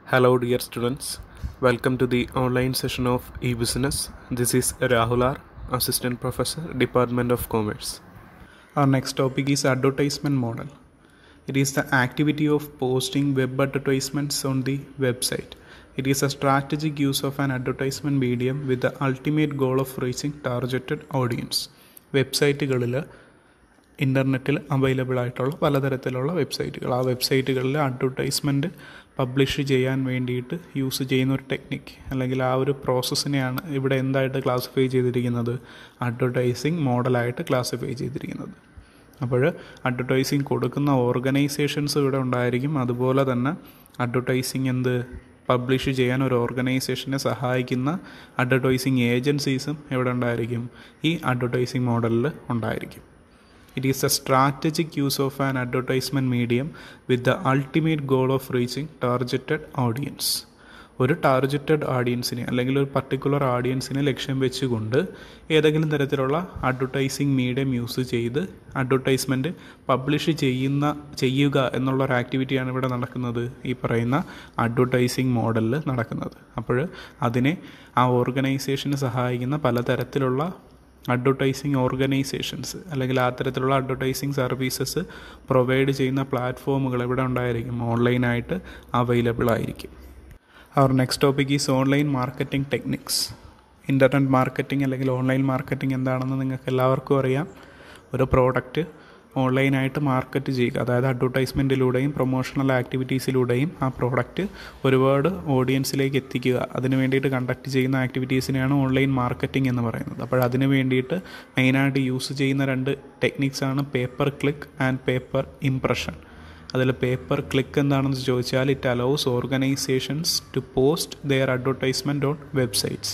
Hello, dear students. Welcome to the online session of e-business. This is Rahul R, Assistant Professor, Department of Commerce. Our next topic is advertisement model. It is the activity of posting web advertisements on the website. It is a strategic use of an advertisement medium with the ultimate goal of reaching targeted audience. വെബ്സൈറ്റുകളിൽ ഇൻ്റർനെറ്റിൽ available ആയിട്ടുള്ള പലതരത്തിലുള്ള വെബ്സൈറ്റുകൾ ആ വെബ്സൈറ്റുകളിൽ advertisement publish ചെയ്യാൻ വേണ്ടിയിട്ട് use ചെയ്യുന്ന ഒരു technique അല്ലെങ്കിൽ ആ ഒരു പ്രോസസ്സിനെയാണ് ഇവിടെ എന്തായിട്ട് ക്ലാസിഫൈ ചെയ്തിരിക്കുന്നത് അഡ്വർടൈസിങ് മോഡലായിട്ട് ക്ലാസിഫൈ ചെയ്തിരിക്കുന്നത് അപ്പോൾ അഡ്വർടൈസിങ് കൊടുക്കുന്ന ഓർഗനൈസേഷൻസ് ഇവിടെ ഉണ്ടായിരിക്കും അതുപോലെ തന്നെ അഡ്വർടൈസിങ് എന്ത് പബ്ലിഷ് ചെയ്യാൻ ഒരു ഓർഗനൈസേഷനെ സഹായിക്കുന്ന അഡ്വർടൈസിങ് ഏജൻസീസും എവിടെ ഉണ്ടായിരിക്കും ഈ അഡ്വർടൈസിങ് മോഡലിൽ ഉണ്ടായിരിക്കും it is a strategic use of an advertisement medium with the ultimate goal of reaching targeted audience ഒരു ടാർഗറ്റഡ് ഓഡിയൻസിനെ അല്ലെങ്കിൽ ഒരു പർട്ടിക്കുലർ ഓഡിയൻസിനെ ലക്ഷ്യം വെച്ചുകൊണ്ട് ഏതെങ്കിലും തരത്തിലുള്ള അഡ്വർടൈസിങ് മീഡിയം യൂസ് ചെയ്ത് അഡ്വർടൈസ്മെൻറ്റ് പബ്ലിഷ് ചെയ്യുന്ന ചെയ്യുക എന്നുള്ള ഒരു ആക്ടിവിറ്റിയാണ് ഇവിടെ നടക്കുന്നത് ഈ പറയുന്ന അഡ്വർടൈസിങ് മോഡലിൽ നടക്കുന്നത് അപ്പോൾ അതിനെ ആ ഓർഗനൈസേഷന് സഹായിക്കുന്ന പലതരത്തിലുള്ള അഡ്വർടൈസിങ് ഓർഗനൈസേഷൻസ് അല്ലെങ്കിൽ ആ തരത്തിലുള്ള അഡ്വർടൈസിങ് സർവീസസ് പ്രൊവൈഡ് ചെയ്യുന്ന പ്ലാറ്റ്ഫോമുകൾ ഇവിടെ ഉണ്ടായിരിക്കും ഓൺലൈനായിട്ട് അവൈലബിൾ ആയിരിക്കും our next topic is online marketing techniques internet marketing അല്ലെങ്കിൽ ഓൺലൈൻ മാർക്കറ്റിംഗ് എന്താണെന്ന് നിങ്ങൾക്ക് എല്ലാവർക്കും അറിയാം ഒരു പ്രോഡക്റ്റ് ഓൺലൈനായിട്ട് മാർക്കറ്റ് ചെയ്യുക അതായത് അഡ്വർടൈസ്മെൻറ്റിലൂടെയും പ്രൊമോഷണൽ ആക്ടിവിറ്റീസിലൂടെയും ആ പ്രോഡക്റ്റ് ഒരുപാട് ഓഡിയൻസിലേക്ക് എത്തിക്കുക അതിന് വേണ്ടിയിട്ട് കണ്ടക്ട് ചെയ്യുന്ന ആക്ടിവിറ്റീസിനെയാണ് ഓൺലൈൻ മാർക്കറ്റിംഗ് എന്ന് പറയുന്നത് അപ്പോൾ അതിന് വേണ്ടിയിട്ട് മെയിനായിട്ട് യൂസ് ചെയ്യുന്ന രണ്ട് ടെക്നിക്സാണ് pay per click and pay per impression അതിൽ പേപ്പർ ക്ലിക്ക് എന്താണെന്ന് ചോദിച്ചാൽ it allows organisations to post their advertisement on websites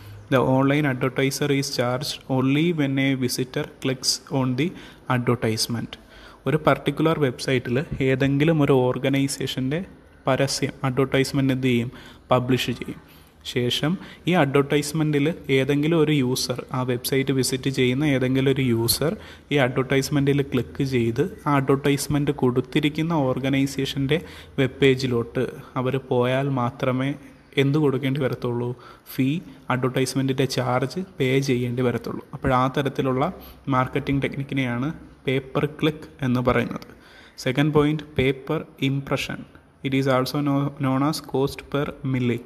the online advertiser is charge only when a visitor clicks on the advertisement ഒരു പർട്ടിക്കുലർ വെബ്സൈറ്റിൽ ഏതെങ്കിലും ഒരു ഓർഗനൈസേഷൻ്റെ പരസ്യം അഡ്വർടൈസ്മെൻറ്റ് എന്ത് ചെയ്യും പബ്ലിഷ് ചെയ്യും ശേഷം ഈ അഡ്വർടൈസ്മെൻറ്റിൽ ഏതെങ്കിലും ഒരു യൂസർ ആ വെബ്സൈറ്റ് വിസിറ്റ് ചെയ്യുന്ന ഏതെങ്കിലും ഒരു യൂസർ ഈ അഡ്വർടൈസ്മെൻറ്റിൽ ക്ലിക്ക് ചെയ്ത് ആ അഡ്വർടൈസ്മെൻറ്റ് കൊടുത്തിരിക്കുന്ന ഓർഗനൈസേഷൻ്റെ വെബ് പേജിലോട്ട് അവർ പോയാൽ മാത്രമേ എന്ത് കൊടുക്കേണ്ടി വരത്തുള്ളൂ ഫീ അഡ്വർടൈസ്മെൻറ്റിൻ്റെ ചാർജ് പേ ചെയ്യേണ്ടി വരത്തുള്ളൂ അപ്പോൾ ആ തരത്തിലുള്ള മാർക്കറ്റിംഗ് ടെക്നിക്കിനെയാണ് പേപ്പർ ക്ലിക്ക് എന്ന് പറയുന്നത് second point pay per impression it is also no known as cost per mille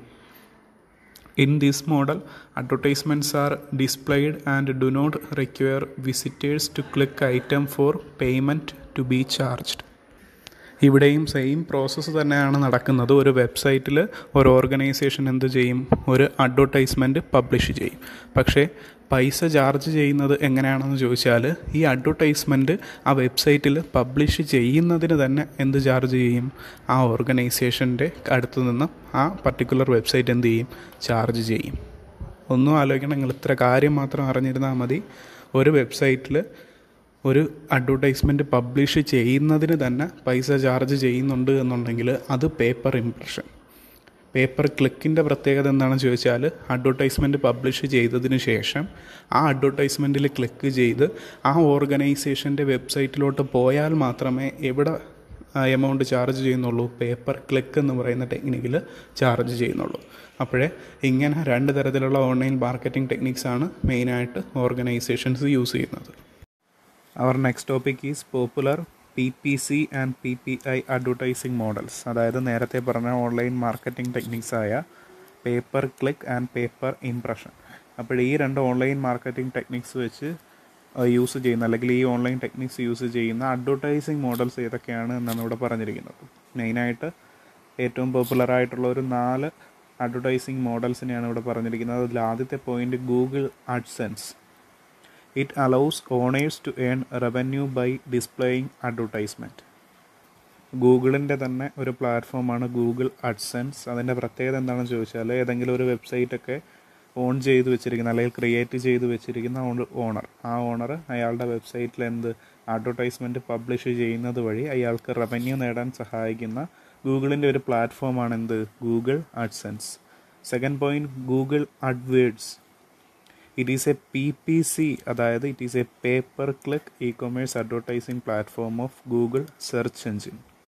In this model, advertisements are displayed and do not require visitors to click item for payment to be charged. ഇവിടെയും same process തന്നെയാണ് നടക്കുന്നത് ഒരു വെബ്സൈറ്റിൽ ഒരു organisation എന്ത് ചെയ്യും ഒരു advertisement publish ചെയ്യും പക്ഷേ പൈസ ചാർജ് ചെയ്യുന്നത് എങ്ങനെയാണെന്ന് ചോദിച്ചാൽ ഈ അഡ്വർടൈസ്മെൻറ്റ് ആ വെബ്സൈറ്റിൽ പബ്ലിഷ് ചെയ്യുന്നതിന് തന്നെ എന്ത് ചാർജ് ചെയ്യും ആ ഓർഗനൈസേഷൻ്റെ അടുത്ത് നിന്ന് ആ പർട്ടിക്കുലർ വെബ്സൈറ്റ് എന്ത് ചെയ്യും ചാർജ് ചെയ്യും ഒന്നും ആലോചിക്കണം നിങ്ങൾ ഇത്ര കാര്യം മാത്രം അറിഞ്ഞിരുന്നാൽ മതി ഒരു വെബ്സൈറ്റിൽ ഒരു അഡ്വർടൈസ്മെൻറ്റ് പബ്ലിഷ് ചെയ്യുന്നതിന് തന്നെ പൈസ ചാർജ് ചെയ്യുന്നുണ്ട് എന്നുണ്ടെങ്കിൽ അത് പേപ്പർ ഇംപ്രഷൻ പേപ്പർ ക്ലിക്കിൻ്റെ പ്രത്യേകത എന്താണെന്ന് ചോദിച്ചാൽ അഡ്വർടൈസ്മെൻറ്റ് പബ്ലിഷ് ചെയ്തതിന് ശേഷം ആ അഡ്വർടൈസ്മെൻറ്റിൽ ക്ലിക്ക് ചെയ്ത് ആ ഓർഗനൈസേഷൻ്റെ വെബ്സൈറ്റിലോട്ട് പോയാൽ മാത്രമേ എവിടെ എമൗണ്ട് ചാർജ് ചെയ്യുന്നുള്ളൂ പേപ്പർ ക്ലിക്ക് എന്ന് പറയുന്ന ടെക്നിക്കിൽ ചാർജ് ചെയ്യുന്നുള്ളൂ അപ്പോഴേ ഇങ്ങനെ രണ്ട് തരത്തിലുള്ള ഓൺലൈൻ മാർക്കറ്റിംഗ് ടെക്നിക്സാണ് മെയിനായിട്ട് ഓർഗനൈസേഷൻസ് യൂസ് ചെയ്യുന്നത് our next topic is popular P P C and P P I advertising models അതായത് നേരത്തെ പറഞ്ഞ ഓൺലൈൻ മാർക്കറ്റിംഗ് ടെക്നിക്സ് ആയ pay per click and pay per impression അപ്പോൾ ഈ രണ്ട് ഓൺലൈൻ മാർക്കറ്റിംഗ് ടെക്നിക്സ് വെച്ച് യൂസ് ചെയ്യുന്ന അല്ലെങ്കിൽ ഈ ഓൺലൈൻ ടെക്നിക്സ് യൂസ് ചെയ്യുന്ന അഡ്വർടൈസിങ് മോഡൽസ് ഏതൊക്കെയാണ് എന്നാണ് ഇവിടെ പറഞ്ഞിരിക്കുന്നത് മെയിനായിട്ട് ഏറ്റവും പോപ്പുലർ ആയിട്ടുള്ള ഒരു നാല് അഡ്വർടൈസിങ് മോഡൽസിനെയാണ് ഇവിടെ പറഞ്ഞിരിക്കുന്നത് അതിൽ ആദ്യത്തെ point Google AdSense it allows owners to earn revenue by displaying advertisement ഗൂഗിളിൻ്റെ തന്നെ ഒരു പ്ലാറ്റ്ഫോമാണ് ഗൂഗിൾ അഡ്സെൻസ് അതിൻ്റെ പ്രത്യേകത എന്താണെന്ന് ചോദിച്ചാൽ ഏതെങ്കിലും ഒരു വെബ്സൈറ്റൊക്കെ ഓൺ ചെയ്ത് വെച്ചിരിക്കുന്ന അല്ലെങ്കിൽ ക്രിയേറ്റ് ചെയ്ത് വെച്ചിരിക്കുന്ന ഓണർ ആ ഓണർ അയാളുടെ വെബ്സൈറ്റിൽ എന്ത് അഡ്വർടൈസ്മെൻറ്റ് പബ്ലിഷ് ചെയ്യുന്നത് വഴി അയാൾക്ക് റവന്യൂ നേടാൻ സഹായിക്കുന്ന ഗൂഗിളിൻ്റെ ഒരു പ്ലാറ്റ്ഫോമാണ് എന്ത് Google AdSense second point Google AdWords it is a P P C അതായത് it is a pay per click e commerce advertising platform of Google search engine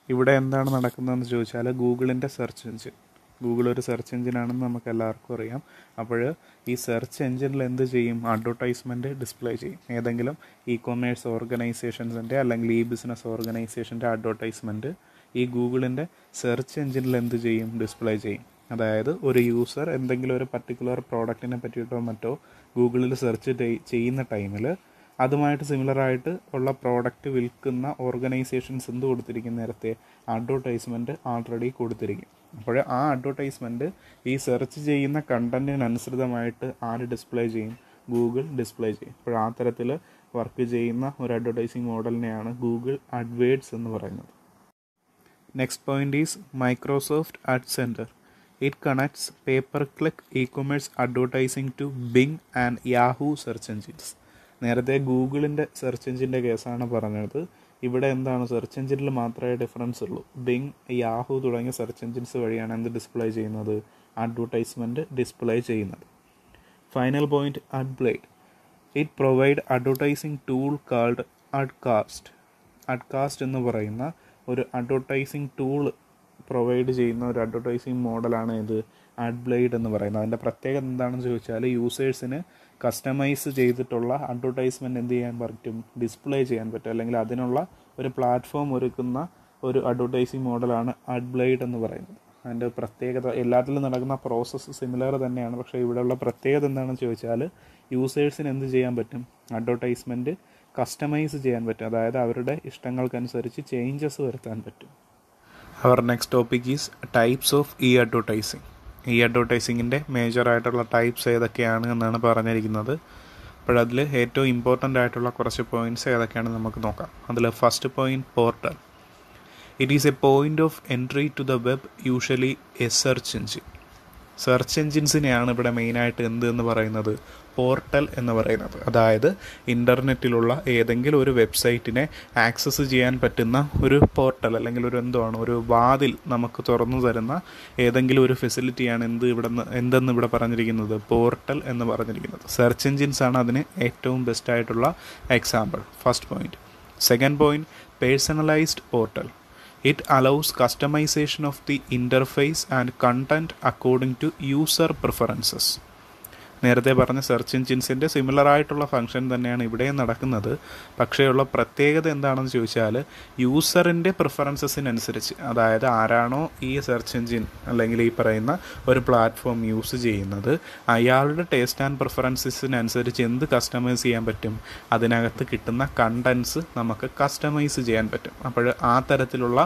ഇവിടെ എന്താണ് നടക്കുന്നതെന്ന് ചോദിച്ചാൽ ഗൂഗിളിൻ്റെ സെർച്ച് എഞ്ചിൻ ഗൂഗിൾ ഒരു സെർച്ച് എഞ്ചിനാണെന്ന് നമുക്ക് എല്ലാവർക്കും അറിയാം അപ്പോൾ ഈ സെർച്ച് എഞ്ചിനിൽ എന്ത് ചെയ്യും അഡ്വർടൈസ്മെൻറ്റ് ഡിസ്പ്ലേ ചെയ്യും ഏതെങ്കിലും ഇ കൊമേഴ്സ് ഓർഗനൈസേഷൻസിൻ്റെ അല്ലെങ്കിൽ ഈ ബിസിനസ് ഓർഗനൈസേഷൻ്റെ അഡ്വർടൈസ്മെൻറ്റ് ഈ ഗൂഗിളിൻ്റെ സെർച്ച് എഞ്ചിനിൽ എന്ത് ചെയ്യും ഡിസ്പ്ലേ ചെയ്യും അതായത് ഒരു യൂസർ എന്തെങ്കിലും ഒരു പർട്ടിക്കുലർ പ്രോഡക്റ്റിനെ പറ്റിയിട്ടോ മറ്റോ ഗൂഗിളിൽ സെർച്ച് ചെയ്യുന്ന ടൈമിൽ അതുമായിട്ട് സിമിലറായിട്ട് ഉള്ള പ്രോഡക്റ്റ് വിൽക്കുന്ന ഓർഗനൈസേഷൻസ് എന്ത് കൊടുത്തിരിക്കും നേരത്തെ അഡ്വർടൈസ്മെൻറ്റ് ആൾറെഡി കൊടുത്തിരിക്കും അപ്പോൾ ആ അഡ്വർടൈസ്മെൻറ്റ് ഈ സെർച്ച് ചെയ്യുന്ന കണ്ടൻറ്റിനനുസൃതമായിട്ട് ആര് ഡിസ്പ്ലേ ചെയ്യും ഗൂഗിൾ ഡിസ്പ്ലേ ചെയ്യും അപ്പോൾ ആ തരത്തിൽ വർക്ക് ചെയ്യുന്ന ഒരു അഡ്വർടൈസിങ് മോഡലിനെയാണ് ഗൂഗിൾ അഡ്വേഡ്സ് എന്ന് പറയുന്നത് next point is Microsoft ad center it connects pay per click e commerce advertising to Bing and Yahoo search engines നേരത്തെ ഗൂഗിളിൻ്റെ സെർച്ച് എഞ്ചിൻ്റെ കേസാണ് പറഞ്ഞത് ഇവിടെ എന്താണ് സെർച്ച് എഞ്ചിനിൽ മാത്രമേ ഡിഫറൻസ് ഉള്ളൂ ബിങ് യാഹു തുടങ്ങിയ സെർച്ച് എഞ്ചിൻസ് വഴിയാണ് എന്ത് ഡിസ്പ്ലേ ചെയ്യുന്നത് അഡ്വർടൈസ്മെൻറ്റ് ഡിസ്പ്ലേ ചെയ്യുന്നത് final point Adblade it provide advertising tool called Adcast Adcast എന്ന് പറയുന്ന ഒരു അഡ്വർടൈസിങ് ടൂൾ പ്രൊവൈഡ് ചെയ്യുന്ന ഒരു അഡ്വർടൈസിങ് മോഡലാണ് ഇത് അഡ്ബ്ലേഡ് എന്ന് പറയുന്നത് അതിൻ്റെ പ്രത്യേകത എന്താണെന്ന് ചോദിച്ചാൽ യൂസേഴ്സിന് കസ്റ്റമൈസ് ചെയ്തിട്ടുള്ള അഡ്വർടൈസ്മെൻറ്റ് എന്ത് ചെയ്യാൻ പറ്റും ഡിസ്പ്ലേ ചെയ്യാൻ പറ്റും അല്ലെങ്കിൽ അതിനുള്ള ഒരു പ്ലാറ്റ്ഫോം ഒരുക്കുന്ന ഒരു അഡ്വർടൈസിങ് മോഡലാണ് അഡ്ബ്ലേഡ് എന്ന് പറയുന്നത് അതിൻ്റെ പ്രത്യേകത എല്ലാത്തിലും നടക്കുന്ന പ്രോസസ്സ് സിമിലർ തന്നെയാണ് പക്ഷേ ഇവിടെയുള്ള പ്രത്യേകത എന്താണെന്ന് ചോദിച്ചാൽ യൂസേഴ്സിന് എന്ത് ചെയ്യാൻ പറ്റും അഡ്വർടൈസ്മെൻറ്റ് കസ്റ്റമൈസ് ചെയ്യാൻ പറ്റും അതായത് അവരുടെ ഇഷ്ടങ്ങൾക്കനുസരിച്ച് ചേഞ്ചസ് വരുത്താൻ പറ്റും our next topic is types of e advertising ഈ അഡ്വർടൈസിങ്ങിൻ്റെ മേജർ ആയിട്ടുള്ള ടൈപ്സ് ഏതൊക്കെയാണ് എന്നാണ് പറഞ്ഞിരിക്കുന്നത് അപ്പോഴതിൽ ഏറ്റവും ഇമ്പോർട്ടൻ്റ് ആയിട്ടുള്ള കുറച്ച് പോയിൻറ്റ്സ് ഏതൊക്കെയാണെന്ന് നമുക്ക് നോക്കാം അതിൽ first point portal it is a point of entry to the web usually a search engine search എഞ്ചിൻസിനെയാണ് ഇവിടെ മെയിനായിട്ട് എന്ത് എന്ന് പറയുന്നത് പോർട്ടൽ എന്ന് പറയുന്നത് അതായത് ഇൻ്റർനെറ്റിലുള്ള ഏതെങ്കിലും ഒരു വെബ്സൈറ്റിനെ ആക്സസ് ചെയ്യാൻ പറ്റുന്ന ഒരു പോർട്ടൽ അല്ലെങ്കിൽ ഒരു എന്താണ് ഒരു വാതിൽ നമുക്ക് തുറന്നു തരുന്ന ഏതെങ്കിലും ഒരു ഫെസിലിറ്റിയാണ് എന്ത് ഇവിടെ എന്തെന്ന് ഇവിടെ പറഞ്ഞിരിക്കുന്നത് പോർട്ടൽ എന്ന് പറഞ്ഞിരിക്കുന്നത് സെർച്ച് എഞ്ചിൻസ് ആണ് അതിന് ഏറ്റവും ബെസ്റ്റ് ആയിട്ടുള്ള example first point second point personalised portal It allows customization of the interface and content according to user preferences. നേരത്തെ പറഞ്ഞ സെർച്ച് എഞ്ചിൻസിൻ്റെ സിമിലർ ആയിട്ടുള്ള ഫംഗ്ഷൻ തന്നെയാണ് ഇവിടെയും നടക്കുന്നത് പക്ഷേയുള്ള പ്രത്യേകത എന്താണെന്ന് ചോദിച്ചാൽ യൂസറിൻ്റെ പ്രിഫറൻസസിനനുസരിച്ച് അതായത് ആരാണോ ഈ സെർച്ച് എഞ്ചിൻ അല്ലെങ്കിൽ ഈ പറയുന്ന ഒരു പ്ലാറ്റ്ഫോം യൂസ് ചെയ്യുന്നത് അയാളുടെ ടേസ്റ്റ് ആൻഡ് പ്രിഫറൻസസിനനുസരിച്ച് എന്ത് കസ്റ്റമൈസ് ചെയ്യാൻ പറ്റും അതിനകത്ത് കിട്ടുന്ന കണ്ടൻസ് നമുക്ക് കസ്റ്റമൈസ് ചെയ്യാൻ പറ്റും അപ്പോൾ ആ തരത്തിലുള്ള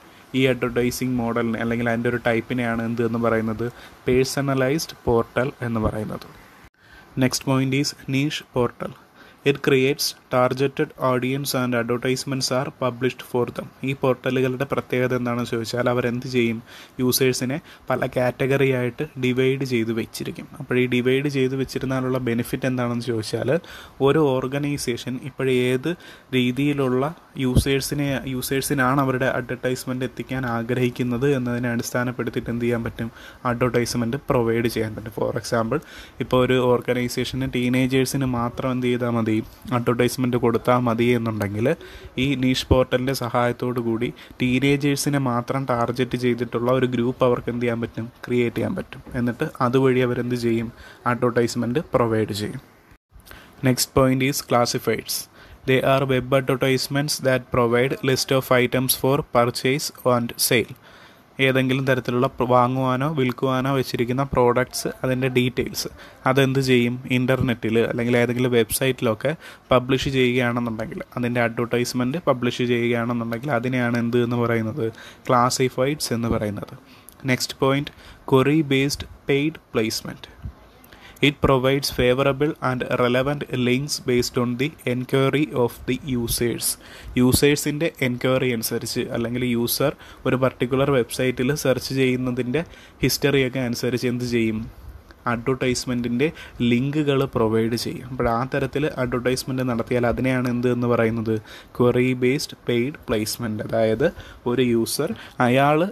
ഈ അഡ്വർടൈസിങ് മോഡലിനെ അല്ലെങ്കിൽ അതിൻ്റെ ഒരു ടൈപ്പിനെയാണ് എന്ത് എന്ന് പറയുന്നത് പേഴ്സണലൈസ്ഡ് പോർട്ടൽ എന്ന് പറയുന്നത് next point is niche portal it creates targeted audience and advertisements are published for them ഈ പോർട്ടലുകളുടെ പ്രത്യേകത എന്താണെന്ന് ചോദിച്ചാൽ അവരെന്ത് ചെയ്യും യൂസേഴ്സിനെ പല കാറ്റഗറി ആയിട്ട് ഡിവൈഡ് ചെയ്ത് വെച്ചിരിക്കും അപ്പോൾ ഈ ഡിവൈഡ് ചെയ്ത് വെച്ചിരുന്നാലുള്ള ബെനിഫിറ്റ് എന്താണെന്ന് ചോദിച്ചാൽ ഒരു ഓർഗനൈസേഷൻ ഇപ്പോൾ ഏത് രീതിയിലുള്ള യൂസേഴ്സിനെ യൂസേഴ്സിനാണ് അവരുടെ അഡ്വർടൈസ്മെൻറ്റ് എത്തിക്കാൻ ആഗ്രഹിക്കുന്നത് എന്നതിനെ അടിസ്ഥാനപ്പെടുത്തിയിട്ട് എന്ത് ചെയ്യാൻ പറ്റും അഡ്വർടൈസ്മെൻറ്റ് പ്രൊവൈഡ് ചെയ്യാൻ പറ്റും ഫോർ എക്സാമ്പിൾ ഇപ്പോൾ ഒരു ഓർഗനൈസേഷന് ടീനേജേഴ്സിന് മാത്രം എന്ത് ചെയ്താൽ മതി അഡ്വർടൈസ്മെൻറ്റ് കൊടുത്താൽ മതി എന്നുണ്ടെങ്കിൽ ഈ നീഷ് പോർട്ടലിൻ്റെ സഹായത്തോടു കൂടി ടീനേജേഴ്സിനെ മാത്രം ടാർഗറ്റ് ചെയ്തിട്ടുള്ള ഒരു ഗ്രൂപ്പ് അവർക്ക് എന്ത് ചെയ്യാൻ പറ്റും ക്രിയേറ്റ് ചെയ്യാൻ പറ്റും എന്നിട്ട് അതുവഴി അവരെന്ത് ചെയ്യും അഡ്വർടൈസ്മെൻറ്റ് പ്രൊവൈഡ് ചെയ്യും next point is classifieds they are web advertisements that provide list of items for purchase and sale ഏതെങ്കിലും തരത്തിലുള്ള വാങ്ങുവാനോ വിൽക്കുവാനോ വെച്ചിരിക്കുന്ന പ്രോഡക്ട്സ് അതിൻ്റെ ഡീറ്റെയിൽസ് അതെന്ത് ചെയ്യും ഇൻ്റർനെറ്റിൽ അല്ലെങ്കിൽ ഏതെങ്കിലും വെബ്സൈറ്റിലൊക്കെ പബ്ലിഷ് ചെയ്യുകയാണെന്നുണ്ടെങ്കിൽ അതിൻ്റെ അഡ്വർടൈസ്മെൻറ്റ് പബ്ലിഷ് ചെയ്യുകയാണെന്നുണ്ടെങ്കിൽ അതിനെയാണ് എന്ത് എന്ന് പറയുന്നത് ക്ലാസിഫൈഡ്സ് എന്ന് പറയുന്നത് next point query based paid placement it provides favourable and relevant links based on the enquiry of the users യൂസേഴ്സിൻ്റെ എൻക്വയറി അനുസരിച്ച് അല്ലെങ്കിൽ യൂസർ ഒരു പർട്ടിക്കുലർ വെബ്സൈറ്റിൽ സെർച്ച് ചെയ്യുന്നതിൻ്റെ ഹിസ്റ്ററിയൊക്കെ അനുസരിച്ച് എന്ത് ചെയ്യും അഡ്വർടൈസ്മെൻറ്റിൻ്റെ ലിങ്കുകൾ പ്രൊവൈഡ് ചെയ്യും അപ്പോൾ ആ തരത്തിൽ അഡ്വർടൈസ്മെൻറ്റ് നടത്തിയാൽ അതിനെയാണ് എന്ത് എന്ന് പറയുന്നത് ക്വറി ബേസ്ഡ് പെയ്ഡ് പ്ലേസ്മെൻറ്റ് അതായത് ഒരു യൂസർ അയാൾ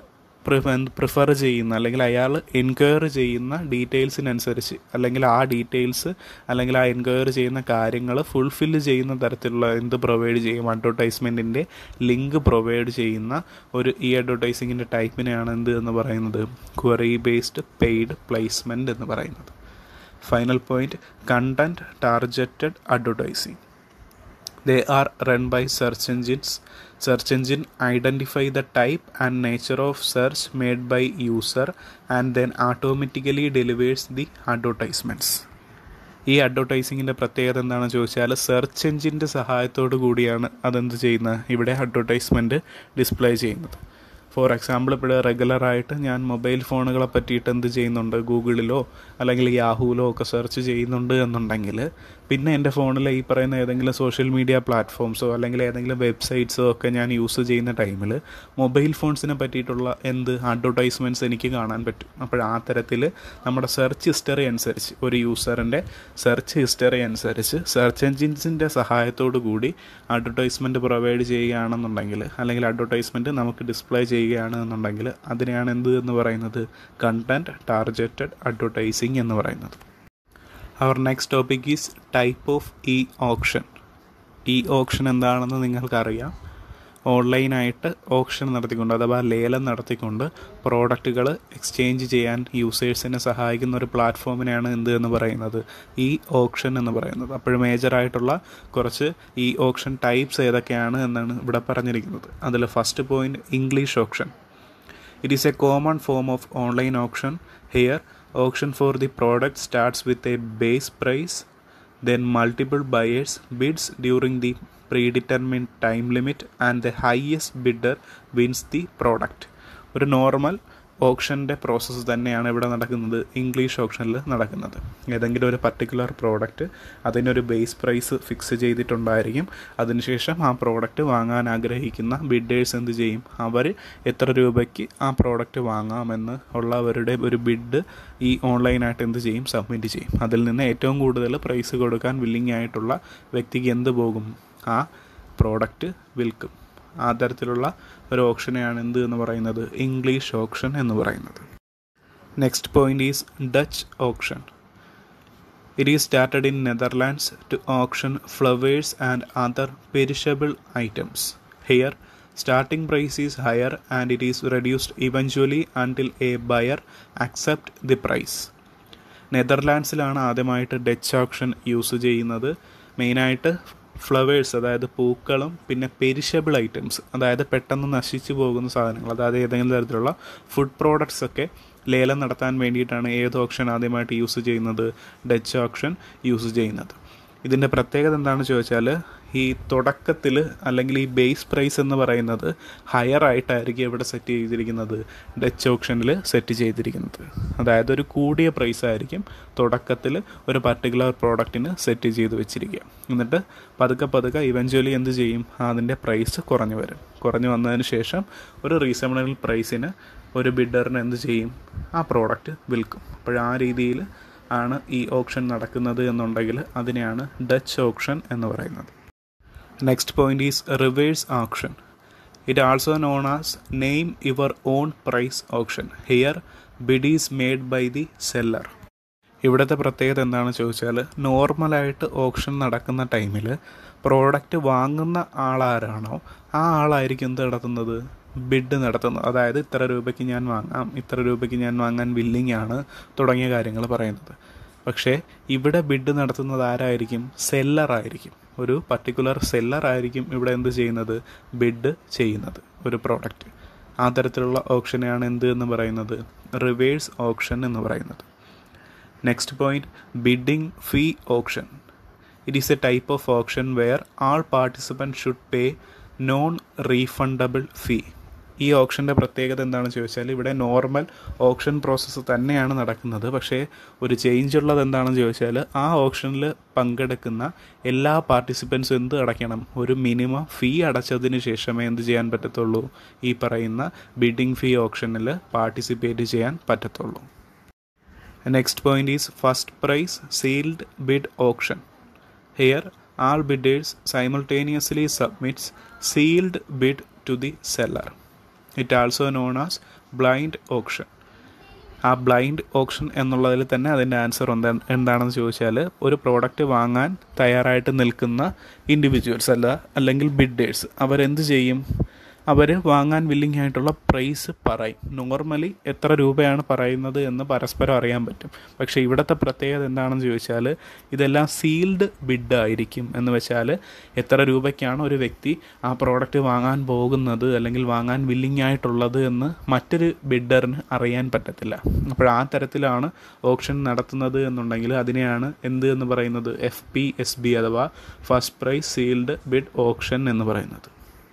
പ്രിഫർ ചെയ്യുന്ന അല്ലെങ്കിൽ അയാൾ എൻക്വയറി ചെയ്യുന്ന ഡീറ്റെയിൽസിനനുസരിച്ച് അല്ലെങ്കിൽ ആ ഡീറ്റെയിൽസ് അല്ലെങ്കിൽ ആ എൻക്വയറി ചെയ്യുന്ന കാര്യങ്ങൾ ഫുൾഫില്ല് ചെയ്യുന്ന തരത്തിലുള്ള എന്ത് പ്രൊവൈഡ് ചെയ്യും അഡ്വർടൈസ്മെൻറ്റിൻ്റെ ലിങ്ക് പ്രൊവൈഡ് ചെയ്യുന്ന ഒരു ഈ അഡ്വർടൈസിങ്ങിൻ്റെ ടൈപ്പിനെയാണ് എന്ത് എന്ന് പറയുന്നത് ക്വറി ബേസ്ഡ് പെയ്ഡ് പ്ലേസ്മെൻറ്റ് എന്ന് പറയുന്നത് final point content targeted advertising they are run by search engines search engine identify the type and nature of search made by user and then automatically delivers the advertisements ഈ അഡ്വർടൈസിങ്ങിൻ്റെ പ്രത്യേകത എന്താണെന്ന് ചോദിച്ചാൽ search എഞ്ചിൻ്റെ സഹായത്തോടു കൂടിയാണ് അതെന്ത് ചെയ്യുന്നത് ഇവിടെ അഡ്വർടൈസ്മെൻറ്റ് ഡിസ്പ്ലേ ചെയ്യുന്നത് ഫോർ എക്സാമ്പിൾ ഇപ്പോൾ റെഗുലറായിട്ട് ഞാൻ മൊബൈൽ ഫോണുകളെ പറ്റിയിട്ട് എന്ത് ചെയ്യുന്നുണ്ട് ഗൂഗിളിലോ അല്ലെങ്കിൽ യാഹൂലോ ഒക്കെ സെർച്ച് ചെയ്യുന്നുണ്ട് എന്നുണ്ടെങ്കിൽ പിന്നെ എൻ്റെ ഫോണിൽ ഈ പറയുന്ന ഏതെങ്കിലും സോഷ്യൽ മീഡിയ പ്ലാറ്റ്ഫോംസോ അല്ലെങ്കിൽ ഏതെങ്കിലും വെബ്സൈറ്റ്സോ ഒക്കെ ഞാൻ യൂസ് ചെയ്യുന്ന ടൈമിൽ മൊബൈൽ ഫോൺസിനെ പറ്റിയിട്ടുള്ള എന്ത് അഡ്വർടൈസ്മെൻറ്റ്സ് എനിക്ക് കാണാൻ പറ്റും അപ്പോൾ ആ തരത്തിൽ നമ്മുടെ സെർച്ച് ഹിസ്റ്ററി അനുസരിച്ച് ഒരു യൂസറിൻ്റെ സെർച്ച് ഹിസ്റ്ററി അനുസരിച്ച് സെർച്ച് എഞ്ചിൻസിൻ്റെ സഹായത്തോടു കൂടി അഡ്വർടൈസ്മെൻറ്റ് പ്രൊവൈഡ് ചെയ്യുകയാണെന്നുണ്ടെങ്കിൽ അല്ലെങ്കിൽ അഡ്വർടൈസ്മെൻറ്റ് നമുക്ക് ഡിസ്പ്ലേ ചെയ്യുകയാണ് എന്നുണ്ടെങ്കിൽ അതിനെയാണ് എന്ത് എന്ന് പറയുന്നത് കണ്ടൻറ്റ് ടാർഗറ്റഡ് അഡ്വർടൈസിങ് എന്ന് പറയുന്നത് our next topic is type of e auction e auction എന്താണെന്ന് നിങ്ങൾക്കറിയാം ഓൺലൈനായിട്ട് ഓപ്ഷൻ നടത്തിക്കൊണ്ട് അഥവാ ലേലം നടത്തിക്കൊണ്ട് പ്രോഡക്റ്റുകൾ എക്സ്ചേഞ്ച് ചെയ്യാൻ യൂസേഴ്സിനെ സഹായിക്കുന്ന ഒരു പ്ലാറ്റ്ഫോമിനെയാണ് എന്ത് എന്ന് പറയുന്നത് ഈ ഓപ്ഷൻ എന്ന് പറയുന്നത് അപ്പോൾ മേജറായിട്ടുള്ള കുറച്ച് ഈ ഓപ്ഷൻ ടൈപ്സ് ഏതൊക്കെയാണ് എന്നാണ് ഇവിടെ പറഞ്ഞിരിക്കുന്നത് അതിൽ first point English auction it is a common form of online auction here auction for the product starts with a base price then multiple buyers bids during the predetermined time limit and the highest bidder wins the product ഒരു normal ഓപ്ഷൻ്റെ process തന്നെയാണ് ഇവിടെ നടക്കുന്നത് ഇംഗ്ലീഷ് ഓപ്ഷനിൽ നടക്കുന്നത് ഏതെങ്കിലും ഒരു പർട്ടിക്കുലർ പ്രോഡക്റ്റ് അതിനൊരു ബേസ് പ്രൈസ് ഫിക്സ് ചെയ്തിട്ടുണ്ടായിരിക്കും അതിനുശേഷം ആ പ്രോഡക്റ്റ് വാങ്ങാൻ ആഗ്രഹിക്കുന്ന ബിഡേഴ്സ് എന്ത് ചെയ്യും അവർ എത്ര രൂപയ്ക്ക് ആ പ്രോഡക്റ്റ് വാങ്ങാമെന്ന് ഉള്ളവരുടെ ഒരു ബിഡ് ഈ ഓൺലൈനായിട്ട് എന്ത് ചെയ്യും സബ്മിറ്റ് ചെയ്യും അതിൽ നിന്ന് ഏറ്റവും കൂടുതൽ പ്രൈസ് കൊടുക്കാൻ വില്ലിംഗ് ആയിട്ടുള്ള വ്യക്തിക്ക് എന്ത് പോകും ആ പ്രോഡക്റ്റ് വിൽക്കും ആ തരത്തിലുള്ള ഒരു ഓപ്ഷനെയാണ് എന്ത് എന്ന് പറയുന്നത് ഇംഗ്ലീഷ് ഓപ്ഷൻ എന്ന് പറയുന്നത് next point is Dutch auction it is started in Netherlands to auction flowers and other perishable items here starting price is higher and it is reduced eventually until a buyer accept the price നെതർലാൻഡ്സിലാണ് ആദ്യമായിട്ട് Dutch option use ചെയ്യുന്നത് മെയിനായിട്ട് flowers അതായത് പൂക്കളും പിന്നെ perishable items അതായത് പെട്ടെന്ന് നശിച്ചു പോകുന്ന സാധനങ്ങൾ അതായത് ഏതെങ്കിലും തരത്തിലുള്ള ഫുഡ് പ്രോഡക്ട്സ് ഒക്കെ ലേലം നടത്താൻ വേണ്ടിയിട്ടാണ് ഏത് ഓപ്ഷൻ ആദ്യമായിട്ട് യൂസ് ചെയ്യുന്നത് ഡച്ച് ഓപ്ഷൻ യൂസ് ചെയ്യുന്നത് ഇതിൻ്റെ പ്രത്യേകത എന്താണെന്ന് ചോദിച്ചാൽ ഈ തുടക്കത്തിൽ അല്ലെങ്കിൽ ഈ ബേസ് പ്രൈസ് എന്ന് പറയുന്നത് ഹയർ ആയിട്ടായിരിക്കും ഇവിടെ സെറ്റ് ചെയ്തിരിക്കുന്നത് ഡച്ച് ഓപ്ഷനിൽ സെറ്റ് ചെയ്തിരിക്കുന്നത് അതായത് ഒരു കൂടിയ പ്രൈസ് ആയിരിക്കും തുടക്കത്തിൽ ഒരു പർട്ടിക്കുലർ പ്രോഡക്റ്റിന് സെറ്റ് ചെയ്ത് വെച്ചിരിക്കുക എന്നിട്ട് പതുക്കെ പതുക്കെ ഇവഞ്ച്വലി എന്ത് ചെയ്യും അതിൻ്റെ പ്രൈസ് കുറഞ്ഞു വരും കുറഞ്ഞു വന്നതിന് ശേഷം ഒരു റീസണബിൾ പ്രൈസിന് ഒരു ബിഡറിന് എന്ത് ചെയ്യും ആ പ്രോഡക്റ്റ് വിൽക്കും അപ്പോൾ ആ രീതിയിൽ ആണ് ഈ ഓപ്ഷൻ നടക്കുന്നത് എന്നുണ്ടെങ്കിൽ അതിനെയാണ് ഡച്ച് ഓപ്ഷൻ എന്ന് പറയുന്നത് next point is reverse auction it also known as name your own price auction here bid is made by the seller ഇവിടുത്തെ പ്രത്യേകത എന്താണെന്ന് ചോദിച്ചാൽ നോർമലായിട്ട് ഓപ്ഷൻ നടക്കുന്ന ടൈമിൽ പ്രോഡക്റ്റ് വാങ്ങുന്ന ആളാരാണോ ആ ആളായിരിക്കും എന്ത് നടത്തുന്നത് ബിഡ് നടത്തുന്നത് അതായത് ഇത്ര രൂപയ്ക്ക് ഞാൻ വാങ്ങാം ഇത്ര രൂപയ്ക്ക് ഞാൻ വാങ്ങാൻ വില്ലിംഗ് ആണ് തുടങ്ങിയ കാര്യങ്ങൾ പറയുന്നത് പക്ഷേ ഇവിടെ ബിഡ് നടത്തുന്നത് ആരായിരിക്കും സെല്ലറായിരിക്കും ഒരു പർട്ടിക്കുലർ സെല്ലറായിരിക്കും ഇവിടെ എന്ത് ചെയ്യുന്നത് ബിഡ് ചെയ്യുന്നത് ഒരു പ്രോഡക്റ്റ് ആ തരത്തിലുള്ള ഓപ്ഷനെയാണ് എന്ത് എന്ന് പറയുന്നത് റിവേഴ്സ് ഓപ്ഷൻ എന്ന് പറയുന്നത് next point bidding fee auction it is a type of auction where all participant should pay non refundable fee ഈ ഓപ്ഷൻ്റെ പ്രത്യേകത എന്താണെന്ന് ചോദിച്ചാൽ ഇവിടെ നോർമൽ ഓപ്ഷൻ പ്രോസസ്സ് തന്നെയാണ് നടക്കുന്നത് പക്ഷേ ഒരു ചേഞ്ച് ഉള്ളത് എന്താണെന്ന് ചോദിച്ചാൽ ആ ഓപ്ഷനിൽ പങ്കെടുക്കുന്ന എല്ലാ പാർട്ടിസിപ്പൻസും എന്ത് അടയ്ക്കണം ഒരു മിനിമം ഫീ അടച്ചതിന് ശേഷമേ എന്ത് ചെയ്യാൻ പറ്റത്തുള്ളൂ ഈ പറയുന്ന ബിഡിംഗ് ഫീ ഓപ്ഷനിൽ പാർട്ടിസിപ്പേറ്റ് ചെയ്യാൻ പറ്റത്തുള്ളൂ next point is first price sealed bid auction here all bidders simultaneously submits sealed bid to the seller it also known as blind auction ആ ബ്ലൈൻഡ് ഓപ്ഷൻ എന്നുള്ളതിൽ തന്നെ അതിൻ്റെ ആൻസർ എന്താ എന്താണെന്ന് ചോദിച്ചാൽ ഒരു പ്രോഡക്റ്റ് വാങ്ങാൻ തയ്യാറായിട്ട് നിൽക്കുന്ന ഇൻഡിവിജ്വൽസ് അല്ല അല്ലെങ്കിൽ ബിഡേഴ്സ് അവരെന്ത് ചെയ്യും അവർ വാങ്ങാൻ വില്ലിംഗ് ആയിട്ടുള്ള പ്രൈസ് പറയും നോർമലി എത്ര രൂപയാണ് പറയുന്നത് എന്ന് പരസ്പരം അറിയാൻ പറ്റും പക്ഷേ ഇവിടുത്തെ പ്രത്യേകത എന്താണെന്ന് ചോദിച്ചാൽ ഇതെല്ലാം സീൽഡ് ബിഡ് ആയിരിക്കും എന്ന് വെച്ചാൽ എത്ര രൂപയ്ക്കാണ് ഒരു വ്യക്തി ആ പ്രോഡക്റ്റ് വാങ്ങാൻ പോകുന്നത് അല്ലെങ്കിൽ വാങ്ങാൻ വില്ലിംഗ് ആയിട്ടുള്ളത് എന്ന് മറ്റൊരു ബിഡറിന് അറിയാൻ പറ്റത്തില്ല അപ്പോൾ ആ തരത്തിലാണ് ഓപ്ഷൻ നടത്തുന്നത് എന്നുണ്ടെങ്കിൽ അതിനെയാണ് എന്ത് എന്ന് പറയുന്നത് എഫ് പി എസ് ബി അഥവാ first price sealed bid auction എന്ന് പറയുന്നത്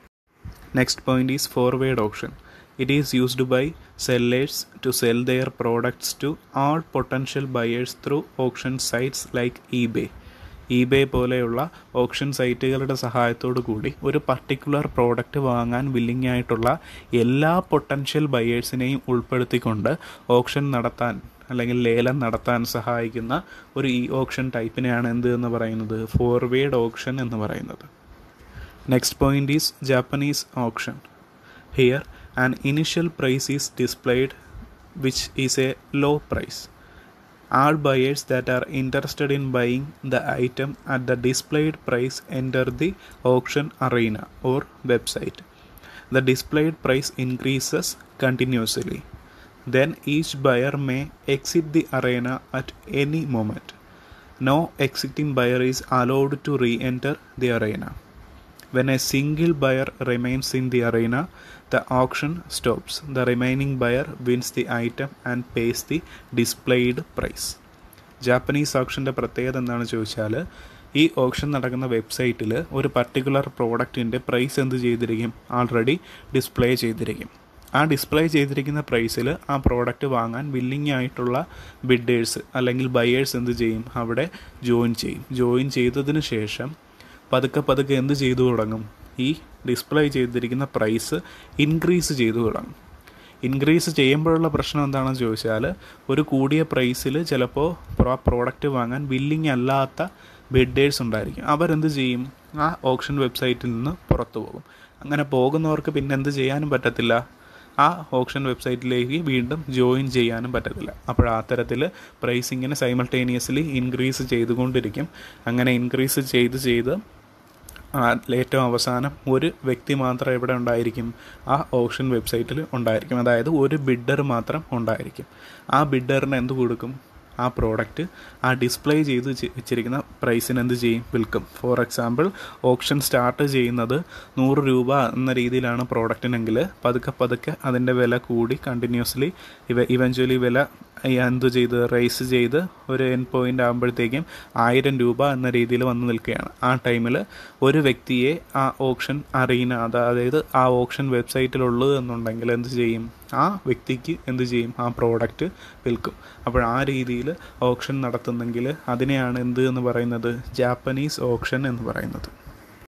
Next point is forward auction. It is used by sellers to sell their products to all potential buyers through auction sites like eBay. EBay പോലെയുള്ള auction സൈറ്റുകളുടെ സഹായത്തോടു കൂടി ഒരു particular product വാങ്ങാൻ willing ആയിട്ടുള്ള എല്ലാ പൊട്ടൻഷ്യൽ ബയേഴ്സിനെയും ഉൾപ്പെടുത്തിക്കൊണ്ട് ഓപ്ഷൻ നടത്താൻ അല്ലെങ്കിൽ ലേലം നടത്താൻ സഹായിക്കുന്ന ഒരു ഇ ഓപ്ഷൻ ടൈപ്പിനെയാണ് എന്ത് എന്ന് പറയുന്നത് ഫോർവേഡ് ഓപ്ഷൻ എന്ന് പറയുന്നത് Next point is Japanese auction. Here, an initial price is displayed, which is a low price. All buyers that are interested in buying the item at the displayed price enter the auction arena or website. The displayed price increases continuously. Then each buyer may exit the arena at any moment. No exiting buyer is allowed to re enter the arena. When a single buyer remains in the arena, the auction stops. The remaining buyer wins the item and pays the displayed price. Japanese ഓപ്ഷൻ്റെ പ്രത്യേകത എന്താണെന്ന് ചോദിച്ചാൽ ഈ option നടക്കുന്ന വെബ്സൈറ്റിൽ ഒരു particular പ്രോഡക്റ്റിൻ്റെ price എന്ത് ചെയ്തിരിക്കും ആൾറെഡി ഡിസ്പ്ലേ ചെയ്തിരിക്കും ആ ഡിസ്പ്ലേ ചെയ്തിരിക്കുന്ന പ്രൈസിൽ ആ പ്രോഡക്റ്റ് വാങ്ങാൻ വില്ലിംഗ് ആയിട്ടുള്ള ബിഡേഴ്സ് അല്ലെങ്കിൽ ബയേഴ്സ് എന്ത് ചെയ്യും അവിടെ ജോയിൻ ചെയ്യും ജോയിൻ ചെയ്തതിന് ശേഷം പതുക്കെ പതുക്കെ എന്ത് ചെയ്തു തുടങ്ങും ഈ ഡിസ്പ്ലേ ചെയ്തിരിക്കുന്ന പ്രൈസ് ഇൻക്രീസ് ചെയ്തു തുടങ്ങും ഇൻക്രീസ് ചെയ്യുമ്പോഴുള്ള പ്രശ്നം എന്താണെന്ന് ചോദിച്ചാൽ ഒരു കൂടിയ പ്രൈസിൽ ചിലപ്പോൾ ആ പ്രോഡക്റ്റ് വാങ്ങാൻ വില്ലിംഗ് അല്ലാത്ത ബിഡേഴ്സ് ഉണ്ടായിരിക്കും അവരെന്ത് ചെയ്യും ആ ഓപ്ഷൻ വെബ്സൈറ്റിൽ നിന്ന് പുറത്തു പോകും അങ്ങനെ പോകുന്നവർക്ക് പിന്നെ എന്ത് ചെയ്യാനും പറ്റത്തില്ല ആ ഓപ്ഷൻ വെബ്സൈറ്റിലേക്ക് വീണ്ടും ജോയിൻ ചെയ്യാനും പറ്റത്തില്ല അപ്പോൾ ആ തരത്തിൽ പ്രൈസ് ഇങ്ങനെ സൈമൾട്ടേനിയസ്ലി ഇൻക്രീസ് ചെയ്തുകൊണ്ടിരിക്കും അങ്ങനെ ഇൻക്രീസ് ചെയ്ത് ചെയ്ത് ഏറ്റവും അവസാനം ഒരു വ്യക്തി മാത്രം ഇവിടെ ഉണ്ടായിരിക്കും ആ ഓപ്ഷൻ വെബ്സൈറ്റിൽ ഉണ്ടായിരിക്കും അതായത് ഒരു ബിഡർ മാത്രം ഉണ്ടായിരിക്കും ആ ബിഡറിന് എന്ത് കൊടുക്കും ആ പ്രോഡക്റ്റ് ആ ഡിസ്പ്ലേ ചെയ്ത് വെച്ചിരിക്കുന്ന പ്രൈസിന് എന്ത് ചെയ്യും വിൽക്കും ഫോർ എക്സാമ്പിൾ ഓപ്ഷൻ സ്റ്റാർട്ട് ചെയ്യുന്നത് നൂറ് രൂപ എന്ന രീതിയിലാണ് പ്രോഡക്റ്റിനെങ്കിൽ പതുക്കെ പതുക്കെ അതിൻ്റെ വില കൂടി കണ്ടിന്യൂസ്ലി ഇവ ഇവഞ്ച്വലി വില എന്തു ചെയ്ത് റേസ് ചെയ്ത് ഒരു എൻ പോയിൻ്റ് ആകുമ്പോഴത്തേക്കും ആയിരം രൂപ എന്ന രീതിയിൽ വന്ന് നിൽക്കുകയാണ് ആ ടൈമിൽ ഒരു വ്യക്തിയെ ആ ഓപ്ഷൻ അറീന അതായത് ആ ഓപ്ഷൻ വെബ്സൈറ്റിലുള്ളത് എന്നുണ്ടെങ്കിൽ എന്ത് ചെയ്യും ആ വ്യക്തിക്ക് എന്ത് ചെയ്യും ആ പ്രോഡക്റ്റ് വിൽക്കും അപ്പോൾ ആ രീതിയിൽ ഓപ്ഷൻ നടത്തുന്നെങ്കിൽ അതിനെയാണ് എന്ത് എന്ന് പറയുന്നത് ജാപ്പനീസ് ഓപ്ഷൻ എന്ന് പറയുന്നത്